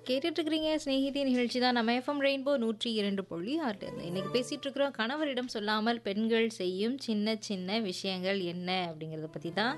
கேட்டுட்டு இருக்கிறீங்க ஸ்நேகிதி நிகழ்ச்சி தான் நம்ம எஃப்எம் ரெயின்போ நூற்றி இரண்டு புள்ளி ஆறு இன்னைக்கு பேசிட்டு இருக்கிறோம் கணவரிடம் சொல்லாமல் பெண்கள் செய்யும் சின்ன சின்ன விஷயங்கள் என்ன அப்படிங்கிறத பற்றி தான்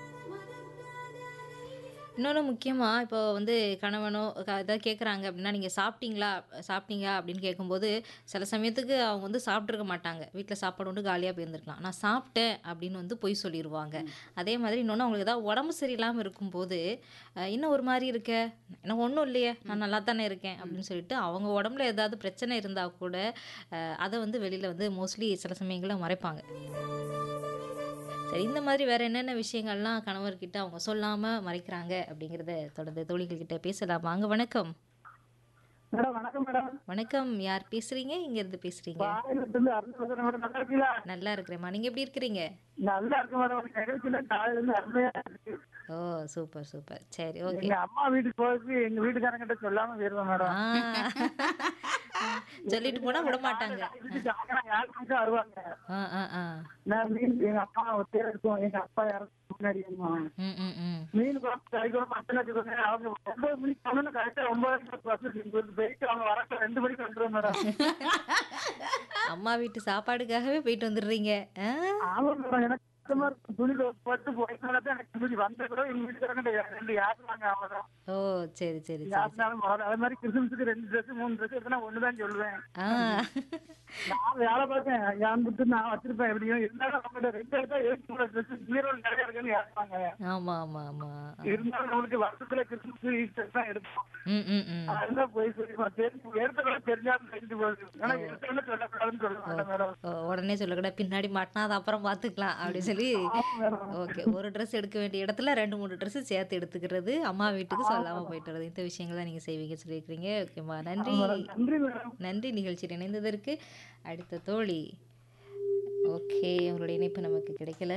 இன்னொன்று முக்கியமாக இப்போ வந்து கணவனோ க- ஏதாவது கேட்குறாங்க அப்படின்னா நீங்கள் சாப்பிட்டீங்களா சாப்பிட்டீங்க அப்படின்னு கேட்கும்போது சில சமயத்துக்கு அவங்க வந்து சாப்பிட்ருக்க மாட்டாங்க வீட்டில் சாப்பாடு உண்டு காலியாக போயிருந்துருக்கலாம் நான் சாப்பிட்டேன் அப்படின்னு வந்து பொய் சொல்லிடுவாங்க அதே மாதிரி இன்னொன்று அவங்களுக்கு ஏதாவது உடம்பு சரியில்லாமல் இருக்கும்போது அஹ், இன்னும் ஒரு மாதிரி இருக்க எனக்கு ஒன்றும் இல்லையே நான் நல்லா தானே இருக்கேன் அப்படின்னு சொல்லிட்டு அவங்க உடம்புல ஏதாவது பிரச்சனை இருந்தால் கூட அஹ், அதை வந்து வெளியில் வந்து மோஸ்ட்லி சில சமயங்களில் மறைப்பாங்க சரி இந்த மாதிரி வேற என்னென்ன விஷயங்கள்லாம் கணவர்கிட்ட அவங்க சொல்லாம மறைக்கிறாங்க அப்படிங்கிறத தொடர்ந்து தோழிகள் கிட்ட பேசலாம் வாங்க வணக்கம் மேடம் வணக்கம் மேடம் வணக்கம் யார் பேசுறீங்க இங்க இருந்து பேசுறீங்க காலையிலிருந்து அருள் பேசுறேன் மேடம் நல்லா இருக்கீங்களா நல்லா இருக்கிறேம்மா நீங்க எப்படி இருக்கிறீங்க நல்லா இருக்கு மேடம் நிகழ்ச்சியில காலையில இருந்து அருமையா இருக்கு ஓ சூப்பர் சூப்பர் சரி ஓகே எங்க அம்மா வீட்டுக்கு போறதுக்கு எங்க வீட்டுக்காரங்க கிட்ட சொல்லாம போயிருவேன் மேடம் சொல்லிட்டு போனா விட மாட்டாங்க யாருக்கும் வருவாங்க ஆ ஆ ஆ நான் மீன் எங்க அப்பா ஒத்தையா இருக்கும் எங்க அப்பா யாரும் முன்னாடி இருக்கும். ம் ம் ம் மீன் குழம்பு கறி குழம்பு மட்டன் வச்சுக்கோங்க அவங்க ஒன்பது மணிக்கு போகணும் கரெக்டா ஒன்பது பஸ் போயிட்டு அவங்க வரப்ப ரெண்டு மணிக்கு வந்துருவோம் மேடம் அம்மா வீட்டு சாப்பாடுக்காகவே போயிட்டு வந்துடுறீங்க ஆ ஆமா மேடம் எனக்கு கஷ்டமா இருக்கும் துணி போட்டு போயினால தான் எனக்கு துணி வந்த கூட எங்க வீட்டுக்காரங்க ரெண்டு யாருவாங்க அவ்வளவுதான் ஓ சரி சரி சரி யாருனாலும் முதல்ல அதே மாதிரி கிறிஸ்துமஸுக்கு ரெண்டு ட்ரெஸ் மூணு ட்ரெஸ் எடுத்தா ஒன்று தான் சொல்லுவேன் ஆ நான் வேலை பார்த்தேன் என் விட்டு நான் வச்சிருப்பேன் எப்படியும் இருந்தாலும் நம்மகிட்ட ரெண்டு எடுத்தா ஏழு ட்ரெஸ் ஜீரோ நிறைய இருக்குன்னு யாருப்பாங்க ஆமா ஆமா ஆமா இருந்தாலும் நம்மளுக்கு வருஷத்துல கிறிஸ்துமஸ் ஈஸ்டர் தான் எடுப்போம் ம் ம் ம் அதெல்லாம் போய் சொல்லி தெரிஞ்சு எடுத்த தெரிஞ்சாலும் தெரிஞ்சு போகுது ஆனா எடுத்தோன்னு சொல்லக்கூடாதுன்னு சொல்ல மாட்டேன் மேடம் ஓ, உடனே சொல்லக்கூடாது பின்னாடி மாட்டினா அது அப்புறம் பார்த்துக்கலாம் அப்படின்னு சொல்லி ஆமா மேடம் ஓகே ஒரு ட்ரெஸ் எடுக்க வேண்டிய இடத்துல ரெண்டு மூணு ட்ரெஸ் சேர்த்து எடுத்துக்கிறது அம்மா வீட்டுக்கு சொல்லாமல் போயிட்டு வர்றது இந்த விஷயங்கள் தான் நீங்கள் செய்வீங்க சொல்லியிருக்கிறீங்க ஓகேம்மா நன்றி நன்றி மேடம் நன்றி நிகழ்ச்சியில் இணைந்ததற்கு அடுத்த தோழி ஓகே உங்களுடைய இணைப்பு நமக்கு கிடைக்கல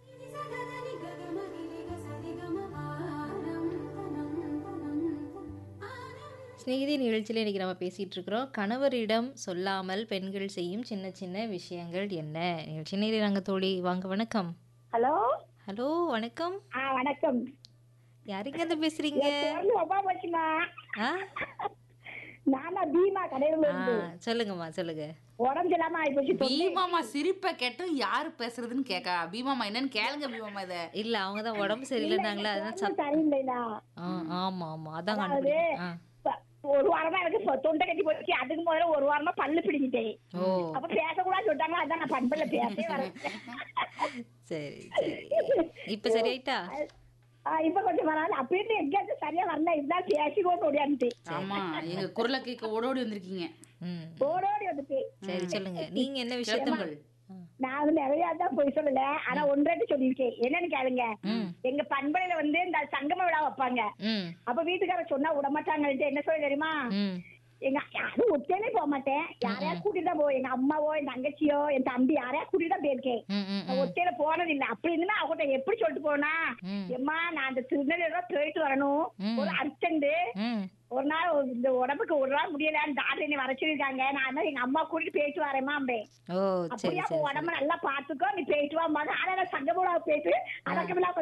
ஸ்நேகிதி நிகழ்ச்சியில் இன்றைக்கி நம்ம பேசிகிட்டு இருக்கிறோம் கணவரிடம் சொல்லாமல் பெண்கள் செய்யும் சின்ன சின்ன விஷயங்கள் என்ன நிகழ்ச்சி நேரில் நாங்கள் தோழி வாங்க வணக்கம் ஹலோ ஹலோ வணக்கம் ஆ வணக்கம் யாருங்க இருந்து பேசுறீங்க பேருந்து ஒப்பா போச்சுமா ஆ நானா பீமா கடையில ஆ, இருந்து சொல்லுங்கம்மா சொல்லுங்க உடம்பு இல்லாம ஆயிப்போச்சு பீமாமா சிரிப்பை கேட்டும் யாரு பேசுறதுன்னு கேக்கா பீமாமா என்னன்னு கேளுங்க பீமாமா இத இல்ல அவங்க தான் உடம்பு சரியில்லைனாங்களா அதனால சத் சரியில்லைடா ஆ, ஆமா ஆமா அதான் அதாவது கண்டுபிடிச்சேன். ஆ ப- ஒரு வாரமா எனக்கு இப்ப தொண்டை கட்டி போச்சு அதுக்கு முதல்ல ஒரு வாரமா பல்லு பிடிக்கிட்டேன் ஓ அப்ப பேசக்கூடாது சொல்லிட்டாங்க அதான் நான் பண்பல பேசவே வரேன் சரி சரி இப்ப சரியாயிட்டா இப்ப கொஞ்சம் வராது அப்படின்னு எங்கேயாச்சும் சரியா வரல இதுதான் பேசி கூட ஓடியாந்துட்டு ஆமா எங்க குரலை கேட்க ஓடோடி வந்திருக்கீங்க ம் ஓடோடி வந்துட்டு சரி சொல்லுங்க நீங்க என்ன விஷயத்த கேளுங்கள். நான் வந்து நிறைய தான் போய் சொல்லல ஆனா ஒன்றரை சொல்லியிருக்கேன் என்னன்னு கேளுங்க எங்க பண்பலையில வந்து இந்த சங்கம விழா வைப்பாங்க ம் அப்ப வீட்டுக்கார சொன்னா விட மாட்டாங்கன்ட்டு என்ன சொல்ல தெரியுமா ம் எங்க யாரும் ஒத்தேனே போக மாட்டேன் யாரையா கூட்டிட்டு தான் போவேன் எங்க அம்மாவோ என் தங்கச்சியோ என் தம்பி யாரையா கூட்டிட்டு தான் போயிருக்கேன் ம் ம் நான் ஒத்தையில போனது இல்ல அப்படி இருந்தா அவங்ககிட்ட எப்படி சொல்லிட்டு போனா ம். எம்மா நான் அந்த திருநெல்வேலியோட போயிட்டு வரணும் ம். ஒரு அர்ச்சண்டு ம் ஒரு நாள் ஒரு- இந்த உடம்புக்கு ஒரு நாள் முடியல டாக்டர் என்னை வர சொல்லிருக்காங்க நான் தான் எங்க அம்மா கூட்டிட்டு போயிட்டு வரேமா அம்பேன் ஓ சரி அப்படியே சரி உடம்ப நல்லா பாத்துக்கோ நீ போயிட்டு வா ஆனா நான் சங்கமூலா போயிட்டு அடக்கமில்லா